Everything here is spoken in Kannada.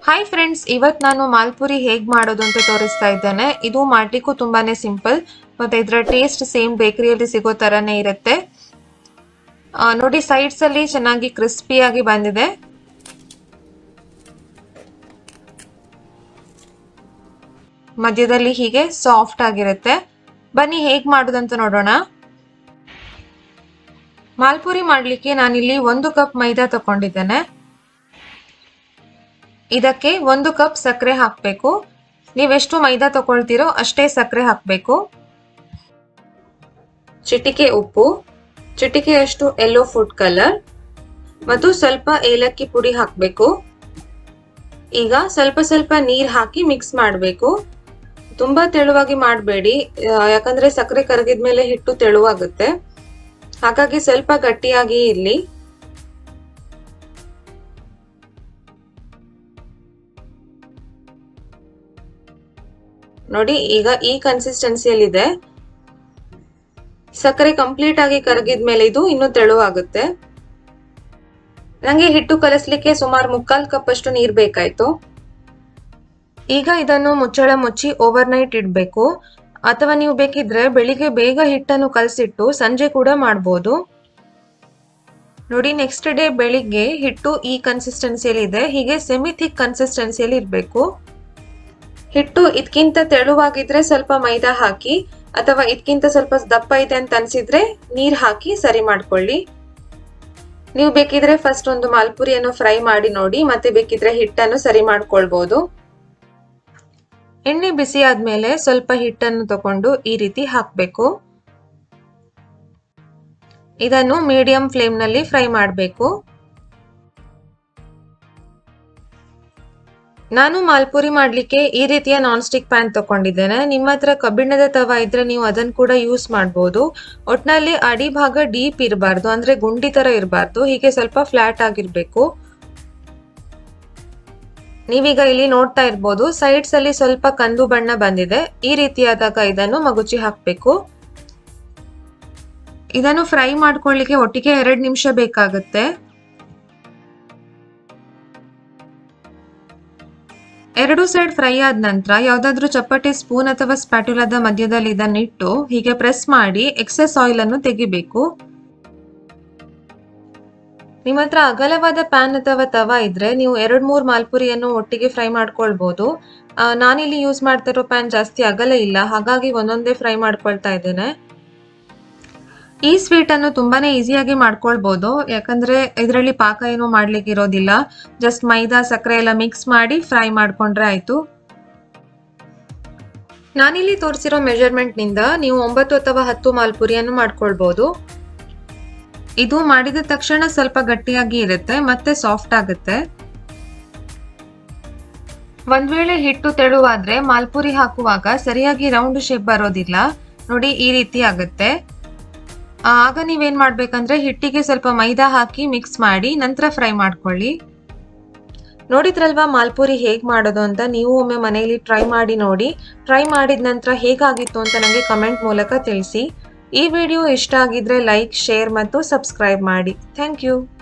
ಹಾಯ್ ಫ್ರೆಂಡ್ಸ್ ಇವತ್ತು ನಾನು ಮಾಲ್ಪುರಿ ಹೇಗೆ ಮಾಡೋದು ಅಂತ ತೋರಿಸ್ತಾ ಇದ್ದೇನೆ ಇದು ಮಾಡಲಿಕ್ಕೂ ತುಂಬಾನೇ ಸಿಂಪಲ್ ಮತ್ತೆ ಇದರ ಟೇಸ್ಟ್ ಸೇಮ್ ಬೇಕರಿಯಲ್ಲಿ ಸಿಗೋ ಥರನೇ ಇರುತ್ತೆ ಆ, ನೋಡಿ ಸೈಡ್ಸ್ ಅಲ್ಲಿ ಚೆನ್ನಾಗಿ ಕ್ರಿಸ್ಪಿಯಾಗಿ ಬಂದಿದೆ ಮಧ್ಯದಲ್ಲಿ ಹೀಗೆ ಸಾಫ್ಟ್ ಆಗಿರುತ್ತೆ ಬನ್ನಿ ಹೇಗೆ ಮಾಡೋದಂತ ನೋಡೋಣ ಮಾಲ್ಪುರಿ ಮಾಡಲಿಕ್ಕೆ ನಾನಿಲ್ಲಿ ಒಂದು ಕಪ್ ಮೈದಾ ತಗೊಂಡಿದ್ದೇನೆ ಇದಕ್ಕೆ ಒಂದು ಕಪ್ ಸಕ್ಕರೆ ಹಾಕಬೇಕು ನೀವೆಷ್ಟು ಮೈದಾ ತಗೊಳ್ತೀರೋ ಅಷ್ಟೇ ಸಕ್ಕರೆ ಹಾಕಬೇಕು ಚಿಟಿಕೆ ಉಪ್ಪು ಚಿಟಿಕೆಯಷ್ಟು ಯೆಲ್ಲೋ ಫುಡ್ ಕಲರ್ ಮತ್ತು ಸ್ವಲ್ಪ ಏಲಕ್ಕಿ ಪುಡಿ ಹಾಕಬೇಕು ಈಗ ಸ್ವಲ್ಪ ಸ್ವಲ್ಪ ನೀರ್ ಹಾಕಿ ಮಿಕ್ಸ್ ಮಾಡಬೇಕು ತುಂಬಾ ತೆಳುವಾಗಿ ಮಾಡಬೇಡಿ ಯಾಕಂದ್ರೆ ಸಕ್ಕರೆ ಕರಗಿದ್ಮೇಲೆ ಹಿಟ್ಟು ತೆಳುವಾಗುತ್ತೆ ಹಾಗಾಗಿ ಸ್ವಲ್ಪ ಗಟ್ಟಿಯಾಗಿ ಇರ್ಲಿ ನೋಡಿ ಈಗ ಈ ಕನ್ಸಿಸ್ಟೆನ್ಸಿಯಲ್ಲಿದೆ ಸಕ್ಕರೆ ಕಂಪ್ಲೀಟ್ ಆಗಿ ಕರಗಿದ್ಮೇಲೆ ಇದು ಇನ್ನೂ ತೆಳುವಾಗುತ್ತೆ ನಂಗೆ ಹಿಟ್ಟು ಕಲಸ್ಲಿಕ್ಕೆ ಸುಮಾರು ಮುಕ್ಕಾಲ್ ಕಪ್ ಅಷ್ಟು ನೀರ್ ಬೇಕಾಯ್ತು ಈಗ ಇದನ್ನು ಮುಚ್ಚಳ ಮುಚ್ಚಿ ಓವರ್ ನೈಟ್ ಇಡಬೇಕು ಅಥವಾ ನೀವು ಬೇಕಿದ್ರೆ ಬೆಳಿಗ್ಗೆ ಬೇಗ ಹಿಟ್ಟನ್ನು ಕಲಸಿಟ್ಟು ಸಂಜೆ ಕೂಡ ಮಾಡ್ಬೋದು ನೋಡಿ ನೆಕ್ಸ್ಟ್ ಡೇ ಬೆಳಿಗ್ಗೆ ಹಿಟ್ಟು ಈ ಕನ್ಸಿಸ್ಟೆನ್ಸಿಯಲ್ಲಿ ಇದೆ ಹೀಗೆ ಸೆಮಿ ಥಿಕ್ ಕನ್ಸಿಸ್ಟೆನ್ಸಿಯಲ್ಲಿ ಇರಬೇಕು ಹಿಟ್ಟು ಇದಕ್ಕಿಂತ ತೆಳುವಾಗಿದ್ರೆ ಸ್ವಲ್ಪ ಮೈದಾ ಹಾಕಿ ಅಥವಾ ಇದಕ್ಕಿಂತ ಸ್ವಲ್ಪ ದಪ್ಪ ಇದೆ ಅಂತ ಅನ್ಸಿದ್ರೆ ನೀರ್ ಹಾಕಿ ಸರಿ ಮಾಡ್ಕೊಳ್ಳಿ ನೀವು ಬೇಕಿದ್ರೆ ಫಸ್ಟ್ ಒಂದು ಮಾಲ್ಪುರಿಯನ್ನು ಫ್ರೈ ಮಾಡಿ ನೋಡಿ ಮತ್ತೆ ಬೇಕಿದ್ರೆ ಹಿಟ್ಟನ್ನು ಸರಿ ಮಾಡ್ಕೊಳ್ಬಹುದು ಎಣ್ಣೆ ಬಿಸಿ ಆದ್ಮೇಲೆ ಸ್ವಲ್ಪ ಹಿಟ್ಟನ್ನು ತಗೊಂಡು ಈ ರೀತಿ ಹಾಕಬೇಕು ಇದನ್ನು ಮೀಡಿಯಂ ಫ್ಲೇಮ್ ನಲ್ಲಿ ಫ್ರೈ ಮಾಡಬೇಕು ನಾನು ಮಾಲ್ಪುರಿ ಮಾಡ್ಲಿಕ್ಕೆ ಈ ರೀತಿಯ ನಾನ್ ಸ್ಟಿಕ್ ಪ್ಯಾನ್ ತಗೊಂಡಿದ್ದೇನೆ ನಿಮ್ಮ ಹತ್ರ ಕಬ್ಬಿಣದ ತವ ಇದ್ರೆ ನೀವು ಅದನ್ನು ಕೂಡ ಯೂಸ್ ಮಾಡಬಹುದು ಒಟ್ನಲ್ಲಿ ಅಡಿ ಭಾಗ ಡೀಪ್ ಇರಬಾರ್ದು ಅಂದ್ರೆ ಗುಂಡಿ ತರ ಇರಬಾರ್ದು ಹೀಗೆ ಸ್ವಲ್ಪ ಫ್ಲಾಟ್ ಆಗಿರ್ಬೇಕು ನೀವೀಗ ಇಲ್ಲಿ ನೋಡ್ತಾ ಇರ್ಬೋದು ಸೈಡ್ಸ್ ಅಲ್ಲಿ ಸ್ವಲ್ಪ ಕಂದು ಬಣ್ಣ ಬಂದಿದೆ ಈ ರೀತಿಯಾದಾಗ ಇದನ್ನು ಮಗುಚಿ ಹಾಕ್ಬೇಕು ಇದನ್ನು ಫ್ರೈ ಮಾಡ್ಕೊಳ್ಳಿಕ್ಕೆ ಒಟ್ಟಿಗೆ ಎರಡು ನಿಮಿಷ ಬೇಕಾಗುತ್ತೆ ಎರಡು ಸೈಡ್ ಫ್ರೈ ಆದ ನಂತರ ಯಾವ್ದಾದ್ರು ಚಪ್ಪಟೆ ಸ್ಪೂನ್ ಅಥವಾ ಸ್ಪ್ಯಾಟುಲಾದ ಮಧ್ಯದಲ್ಲಿ ಇದನ್ನು ಇಟ್ಟು ಹೀಗೆ ಪ್ರೆಸ್ ಮಾಡಿ ಎಕ್ಸೆಸ್ ಆಯಿಲ್ ಅನ್ನು ತೆಗಿಬೇಕು ನಿಮ್ಮ ಹತ್ರ ಅಗಲವಾದ ಪ್ಯಾನ್ ಅಥವಾ ತವ ಇದ್ರೆ ನೀವು ಎರಡ್ ಮೂರ್ ಮಾಲ್ಪುರಿಯನ್ನು ಒಟ್ಟಿಗೆ ಫ್ರೈ ಮಾಡ್ಕೊಳ್ಬಹುದು ನಾನಿಲ್ಲಿ ಯೂಸ್ ಮಾಡ್ತಾ ಇರೋ ಪ್ಯಾನ್ ಜಾಸ್ತಿ ಅಗಲ ಇಲ್ಲ ಹಾಗಾಗಿ ಒಂದೊಂದೇ ಫ್ರೈ ಮಾಡ್ಕೊಳ್ತಾ ಇದ್ದೇನೆ ಈ ಸ್ವೀಟ್ ಅನ್ನು ತುಂಬಾನೇ ಈಸಿಯಾಗಿ ಮಾಡ್ಕೊಳ್ಬಹುದು ಯಾಕಂದ್ರೆ ಇದರಲ್ಲಿ ಪಾಕ ಏನು ಮಾಡ್ಲಿಕ್ಕೆ ಇರೋದಿಲ್ಲ ಜಸ್ಟ್ ಮೈದಾ ಸಕ್ಕರೆ ಎಲ್ಲ ಮಿಕ್ಸ್ ಮಾಡಿ ಫ್ರೈ ಮಾಡ್ಕೊಂಡ್ರೆ ಆಯ್ತು ನಾನಿಲ್ಲಿ ತೋರಿಸಿರೋ ಮೆಜರ್ಮೆಂಟ್ ನಿಂದ ನೀವು ಒಂಬತ್ತು ಅಥವಾ ಹತ್ತು ಮಾಲ್ಪುರಿಯನ್ನು ಮಾಡ್ಕೊಳ್ಬಹುದು ಇದು ಮಾಡಿದ ತಕ್ಷಣ ಸ್ವಲ್ಪ ಗಟ್ಟಿಯಾಗಿ ಇರುತ್ತೆ ಮತ್ತೆ ಸಾಫ್ಟ್ ಆಗುತ್ತೆ ಒಂದ್ ವೇಳೆ ಹಿಟ್ಟು ತೆಳುವಾದ್ರೆ ಮಾಲ್ಪುರಿ ಹಾಕುವಾಗ ಸರಿಯಾಗಿ ರೌಂಡ್ ಶೇಪ್ ಬರೋದಿಲ್ಲ ನೋಡಿ ಈ ರೀತಿ ಆಗುತ್ತೆ ಆಗ ನೀವೇನ್ ಮಾಡ್ಬೇಕಂದ್ರೆ ಹಿಟ್ಟಿಗೆ ಸ್ವಲ್ಪ ಮೈದಾ ಹಾಕಿ ಮಿಕ್ಸ್ ಮಾಡಿ ನಂತರ ಫ್ರೈ ಮಾಡ್ಕೊಳ್ಳಿ ನೋಡಿದ್ರಲ್ವಾ ಮಾಲ್ಪುರಿ ಹೇಗ್ ಮಾಡೋದು ಅಂತ ನೀವು ಒಮ್ಮೆ ಮನೆಯಲ್ಲಿ ಟ್ರೈ ಮಾಡಿ ನೋಡಿ ಟ್ರೈ ಮಾಡಿದ ನಂತರ ಹೇಗಾಗಿತ್ತು ಅಂತ ನನಗೆ ಕಮೆಂಟ್ ಮೂಲಕ ತಿಳಿಸಿ ಈ ವಿಡಿಯೋ ಇಷ್ಟ ಆಗಿದ್ರೆ ಲೈಕ್ ಶೇರ್ ಮತ್ತು ಸಬ್ಸ್ಕ್ರೈಬ್ ಮಾಡಿ ಥ್ಯಾಂಕ್ ಯು